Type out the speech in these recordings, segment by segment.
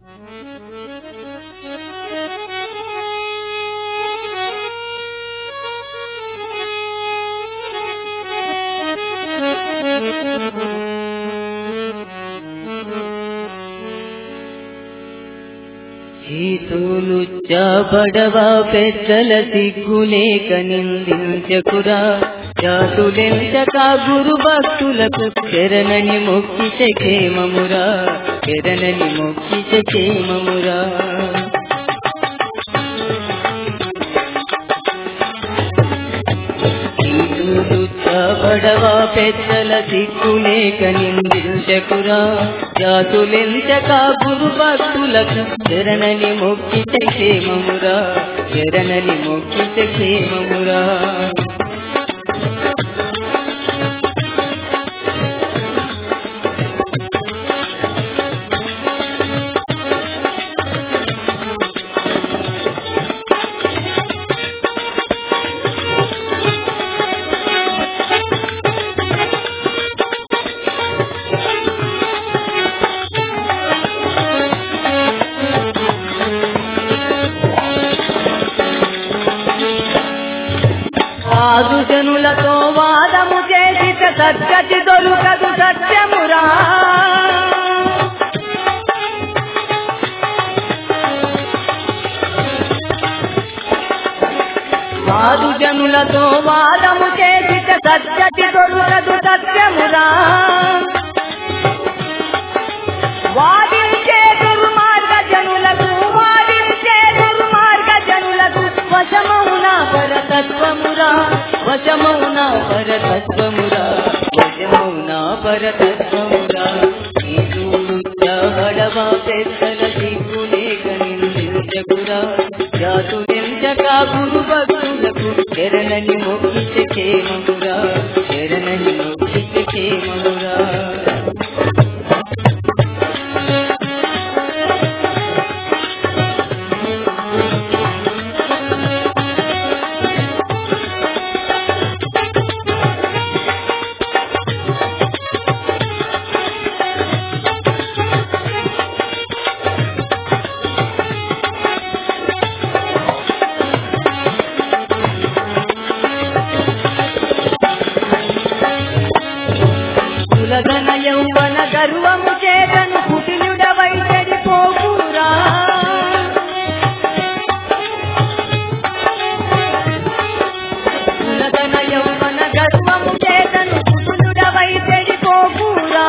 చేతులు చాపడవా పెద్దల సిగ్గులేక నిందించకురా జాతులెంచక గురు భక్తులకు శరణని మొక్కిచ క్షేమమురా శరణని మొక్కిచ క్షేమమురా చేతులు చాపడవా పెద్దల సిగ్గులేక నిందించకురా జాతులెంచక గురు భక్తులకు శరణని మొక్కిత క్షేమమురా శరణని మొక్కిత క్షేమమురా ఆదు జనులతో వాదము చేసిత సత్యతి దొరుకదు సత్యమురా ఆదు జనులతో వాదము చేసిత సత్యతి దొరుకదు సత్యమురా వాదించే దుర్మార్గ జనులకు వాదించే దుర్మార్గ జనులకు వశమౌన పరతత్వమురా వశమౌన పరతత్వమురా వశమౌన పరతత్వమురా బడవ పెద్దల సిగ్గులేక నిందించకురా జాతులెంచక గురు భక్తులకు శరణని మొక్కిచ క్షేమమురా శరణని మొక్కిచ క్షేమమురా కులగన యౌవన గర్వము చేతను కుటిలుడవై చెడిపోకురా కులగన యౌవన గర్వము చేతను కుటిలుడవై చెడిపోకురా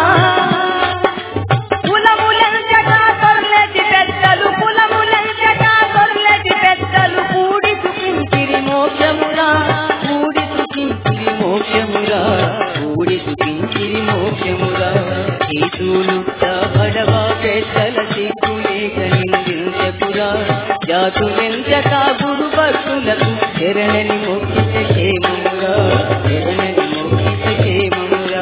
కులములంచట తొర్లెటి పెద్దలు కులములంచట తొర్లెటి పెద్దలు కూడి సుఖించిరి మోక్షమురా కూడి సుఖించిరి మోక్షమురా కూడి సుఖించిరి మోక్షమురా చేతులు పడవ పెద్దల సిగ్గులేక నిందించకురా జాతులెంచక గురు భక్తులకు శరణని మొక్కిత క్షేమమురా శరణని మొక్కిత క్షేమమురా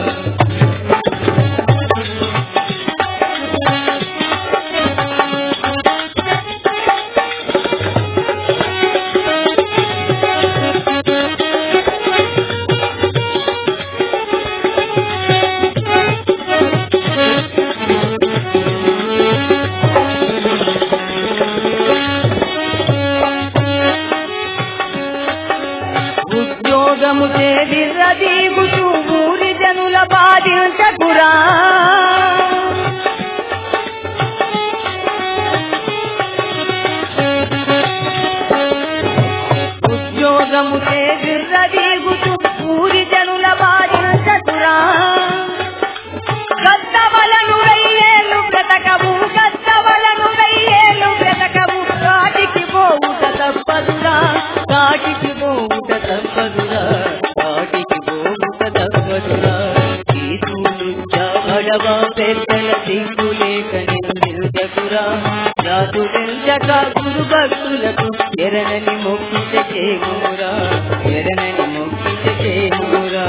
ఉద్యోగము చేదిరదీగుతూ ఊరి జనుల బాధించకురా ఉద్యోగము చేదిరదీగుతూ ఊరి జనుల బాధించకురా గద్దవలను వెయ్యేళ్ళు బ్రతకవు గద్దవలను వెయ్యేళ్ళు బ్రతకవు కాటికి పోవుట తప్పదురా కాటికి పోవుట తప్పదురా కాటికి పోవుట తప్పదురా తీసులు చావడవ పెద్దల సిగ్గులేక నిలుచకురా జాతులెంచక గురు భక్తులకు ఎరనని మొక్కిత చేమురా ఎరనని మొక్కిత చేమురా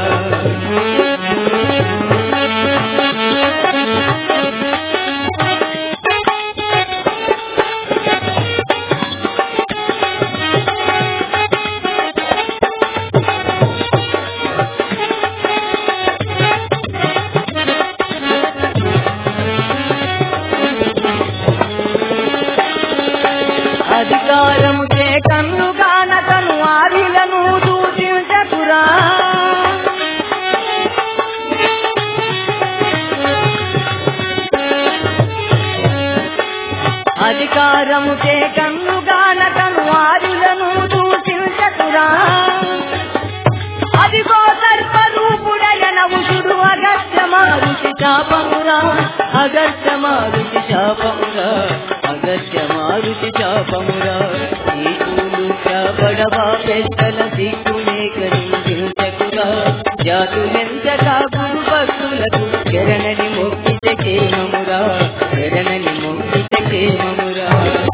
అధికారము చే కన్నుగానకను ఆరులను దూషించకురా అదిగో సర్వరూపుడయన ఉషుడు అగస్త్య మారుతి శాపమురా అగస్త్య మారుతి శాపమురా అగస్త్య మారుతి శాపమురా ఈ పూలు పడవా పెద్దల దిక్కునే కరించకురా జాతులెంతగా గురు భక్తులకు శరణని మొక్కితే కేమమురా శరణని మొక్కితే కేమమురా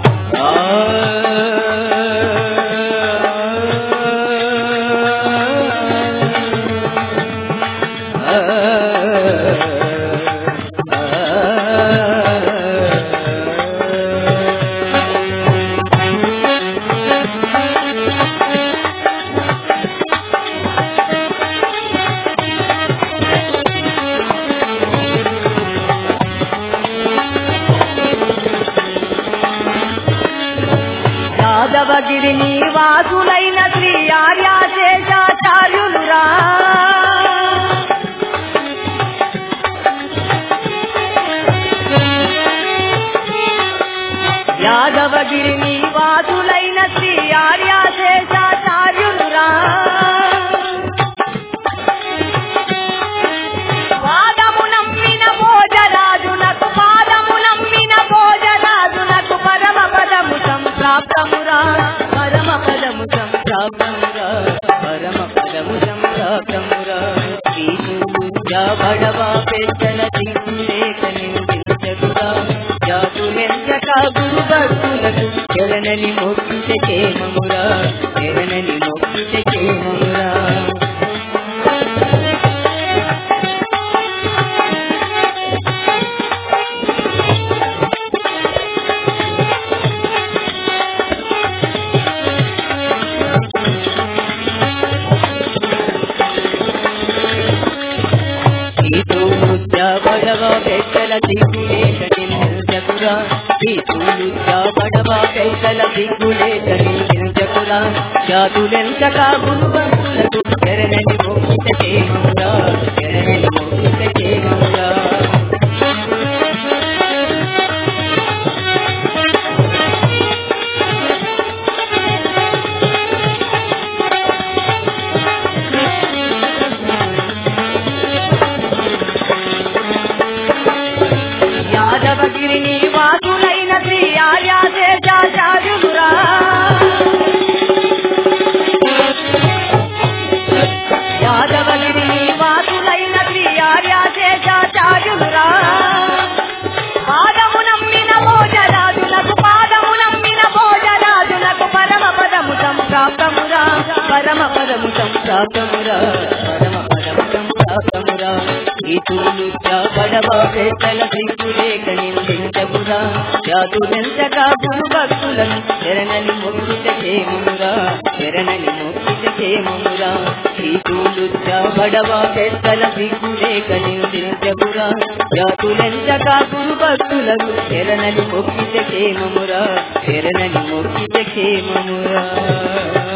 యాదవగిరి నివాసులైన శ్రీ ఆర్యాశేషాచార్యులురా యాదవగిరి నివాసులైన శ్రీ ఆర్యాశేషాచార్యులురా పాదము నమ్మిన భోజరాజునకు పాదము నమ్మిన భోజరాజునకు పరమ పదము సంప్రాప్తమురా పరమ పదము సంప్రాప్తమురా పరమ పదము సంప్రాప్తమురా బడవా పెద్దల దిక్కులేక నిందించకురా జాతులెంచక గురు భక్తులకు శరణని మొక్కితే కేమమురా శరణని మొక్కితే కేమమురా ఈతో ముద్ద పడవ పెద్దల దిగులేట నిల్చకురా ఈతో ముద్ద పడవ పెద్దల దిగులేట నిల్చకురా జాతులెంతక గురువంతులకు శరణని మొక్కిత చేమమురా శరణని మొక్కిత చేమమురా యాదవగిరి నివాసులైన శ్రీ ఆర్యాశేషాచార్యులురా యాదవగిరి నివాసులైన శ్రీ ఆర్యాశేషాచార్యులురా పాదము నమ్మిన భోజరాజులకు పాదము నమ్మిన భోజరాజులకు పరమ పదము సంప్రాప్తమురా పరమ పదము సంప్రాప్తమురా పరమ పదము సంప్రాప్తమురా ఈ తూలు పడవ పెద్దల దిక్కులేక నిందించకురా జాతులెంతగా గురు భక్తులను శరణని మొక్కిత చేమురా శరణని మొక్కిత చేమురా ఈ తూలు పడవ పెద్దల దిక్కులేక నిందించకురా జాతులెంతగా గురు భక్తులను శరణని మొక్కిత చేమురా శరణని మొక్కిత చేమురా